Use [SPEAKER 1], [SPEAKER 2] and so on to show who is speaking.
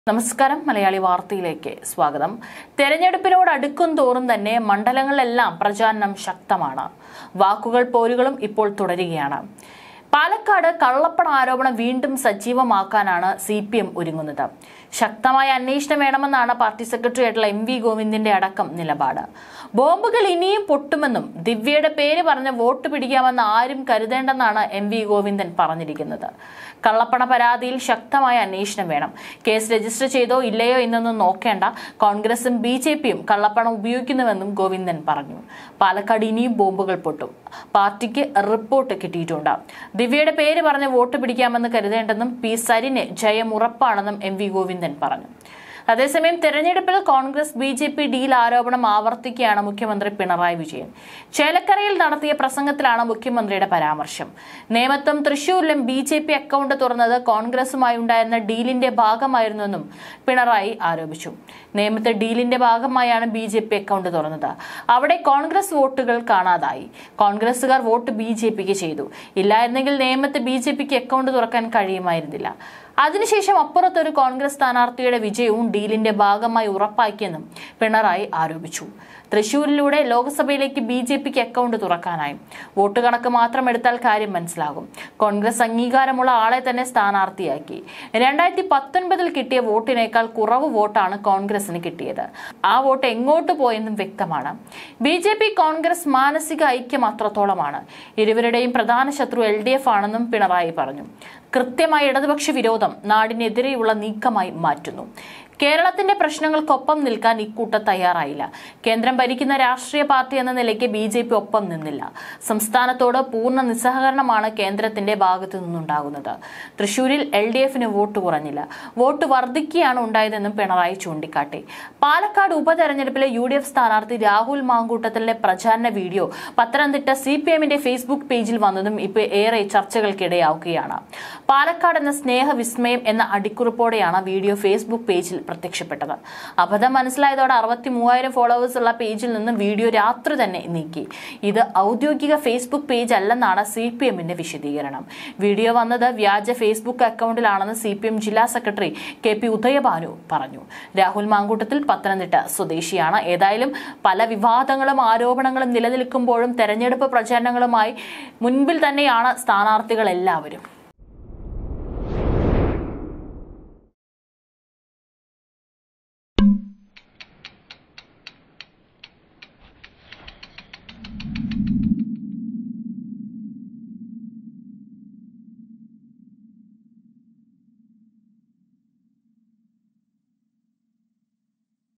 [SPEAKER 1] നമസ്കാരം മലയാളി വാർത്തയിലേക്ക് സ്വാഗതം തെരഞ്ഞെടുപ്പിനോട് അടുക്കും തോറും തന്നെ മണ്ഡലങ്ങളിലെല്ലാം പ്രചാരണം ശക്തമാണ് വാക്കുകൾ പോരുകളും ഇപ്പോൾ തുടരുകയാണ് പാലക്കാട് കള്ളപ്പണ ആരോപണം വീണ്ടും സജീവമാക്കാനാണ് സി പി എം ഒരുങ്ങുന്നത് ശക്തമായ അന്വേഷണം വേണമെന്നാണ് പാർട്ടി സെക്രട്ടറി ആയിട്ടുള്ള എം വി ഗോവിന്ദിന്റെ അടക്കം നിലപാട് ബോംബുകൾ ഇനിയും പൊട്ടുമെന്നും ദിവ്യയുടെ പേര് പറഞ്ഞ് വോട്ട് പിടിക്കാമെന്ന് ആരും കരുതേണ്ടെന്നാണ് എം വി ഗോവിന്ദൻ പറഞ്ഞിരിക്കുന്നത് കള്ളപ്പണ പരാതിയിൽ ശക്തമായ അന്വേഷണം വേണം കേസ് രജിസ്റ്റർ ചെയ്തോ ഇല്ലയോ എന്നൊന്നും നോക്കേണ്ട കോൺഗ്രസും ബി ജെ പിയും കള്ളപ്പണം ഉപയോഗിക്കുന്നുവെന്നും ഗോവിന്ദൻ പറഞ്ഞു പാലക്കാട് ഇനിയും ബോംബുകൾ പൊട്ടും പാർട്ടിക്ക് റിപ്പോർട്ട് കിട്ടിയിട്ടുണ്ട് ദിവ്യയുടെ പേര് പറഞ്ഞ് വോട്ട് പിടിക്കാമെന്ന് കരുതേണ്ടെന്നും പി സരിന് ജയം ഉറപ്പാണെന്നും എം വി ഗോവിന്ദൻ പറഞ്ഞു അതേസമയം തെരഞ്ഞെടുപ്പിൽ Congress B J P deal ആരോപണം ആവർത്തിക്കുകയാണ് മുഖ്യമന്ത്രി പിണറായി വിജയൻ ചേലക്കരയിൽ നടത്തിയ പ്രസംഗത്തിലാണ് മുഖ്യമന്ത്രിയുടെ പരാമർശം നേമത്തും തൃശൂരിലും ബി ജെ പി അക്കൗണ്ട് തുറന്നത് കോൺഗ്രസുമായി ഉണ്ടായിരുന്ന ഡീലിന്റെ ഭാഗമായിരുന്നെന്നും പിണറായി ആരോപിച്ചു നേമത്തെ ഡീലിന്റെ ഭാഗമായാണ് ബി ജെ പി അക്കൗണ്ട് തുറന്നത് അവിടെ കോൺഗ്രസ് വോട്ടുകൾ കാണാതായി കോൺഗ്രസുകാർ വോട്ട് ബി ജെ പിക്ക് ചെയ്തു ഇല്ലായിരുന്നെങ്കിൽ നേമത്ത് ബി ജെ പിക്ക് അക്കൗണ്ട് തുറക്കാൻ കഴിയുമായിരുന്നില്ല അതിനുശേഷം അപ്പുറത്തൊരു കോൺഗ്രസ് സ്ഥാനാർത്ഥിയുടെ വിജയവും ഡീലിന്റെ ഭാഗമായി ഉറപ്പാക്കിയെന്നും പിണറായി ആരോപിച്ചു തൃശൂരിലൂടെ ലോക്സഭയിലേക്ക് ബി ജെ പിക്ക് അക്കൗണ്ട് തുറക്കാനായി വോട്ട് കണക്ക് മാത്രം എടുത്താൽ കാര്യം മനസ്സിലാകും കോൺഗ്രസ് അംഗീകാരമുള്ള ആളെ തന്നെ സ്ഥാനാർത്ഥിയാക്കി രണ്ടായിരത്തി പത്തൊൻപതിൽ കിട്ടിയ വോട്ടിനേക്കാൾ കുറവ് വോട്ടാണ് കോൺഗ്രസിന് കിട്ടിയത് ആ വോട്ട് എങ്ങോട്ട് പോയെന്നും വ്യക്തമാണ് ബി ജെ പി കോൺഗ്രസ് മാനസിക ഐക്യം അത്രത്തോളമാണ് ഇരുവരുടെയും പ്രധാന ശത്രു എൽ ഡി എഫ് ആണെന്നും പിണറായി പറഞ്ഞു കൃത്യമായ ഇടതുപക്ഷ വിരോധം നാടിനെതിരെയുള്ള നീക്കമായി മാറ്റുന്നു കേരളത്തിന്റെ പ്രശ്നങ്ങൾക്കൊപ്പം നിൽക്കാൻ ഇക്കൂട്ടം തയ്യാറായില്ല കേന്ദ്രം ഭരിക്കുന്ന രാഷ്ട്രീയ പാർട്ടി എന്ന നിലയ്ക്ക് ബി ജെ പി ഒപ്പം നിന്നില്ല സംസ്ഥാനത്തോട് പൂർണ്ണ നിസ്സഹകരണമാണ് കേന്ദ്രത്തിന്റെ ഭാഗത്തു നിന്നുണ്ടാകുന്നത് തൃശൂരിൽ എൽ ഡി എഫിന് വോട്ട് കുറഞ്ഞില്ല വോട്ട് വർദ്ധിക്കുകയാണ് ഉണ്ടായതെന്നും പിണറായി ചൂണ്ടിക്കാട്ടി പാലക്കാട് ഉപതെരഞ്ഞെടുപ്പിലെ യു ഡി എഫ് സ്ഥാനാർത്ഥി രാഹുൽ മാങ്കൂട്ടത്തിലെ പ്രചാരണ വീഡിയോ പത്തനംതിട്ട സി പി എമ്മിന്റെ ഫേസ്ബുക്ക് പേജിൽ വന്നതും ഇപ്പോൾ ഏറെ ചർച്ചകൾക്കിടയാവുകയാണ് പാലക്കാട് എന്ന സ്നേഹവിസ്മയം എന്ന അടിക്കുറിപ്പോടെയാണ് വീഡിയോ ഫേസ്ബുക്ക് പേജിൽ പ്രത്യക്ഷപ്പെട്ടത് അബദ്ധം മനസ്സിലായതോടെ അറുപത്തി മൂവായിരം ഫോളോവേഴ്സ് ഉള്ള പേജിൽ നിന്ന് വീഡിയോ രാത്രി തന്നെ നീക്കി ഇത് ഔദ്യോഗിക ഫേസ്ബുക്ക് പേജ് അല്ലെന്നാണ് സി പി എമ്മിന്റെ വിശദീകരണം വീഡിയോ വന്നത് വ്യാജ ഫേസ്ബുക്ക് അക്കൗണ്ടിലാണെന്ന് സി പി എം ജില്ലാ സെക്രട്ടറി കെ പി ഉദയഭാനു പറഞ്ഞു രാഹുൽ മാങ്കൂട്ടത്തിൽ പത്തനംതിട്ട സ്വദേശിയാണ് ഏതായാലും പല വിവാദങ്ങളും ആരോപണങ്ങളും നിലനിൽക്കുമ്പോഴും തെരഞ്ഞെടുപ്പ് പ്രചാരണങ്ങളുമായി മുൻപിൽ തന്നെയാണ് സ്ഥാനാർത്ഥികൾ എല്ലാവരും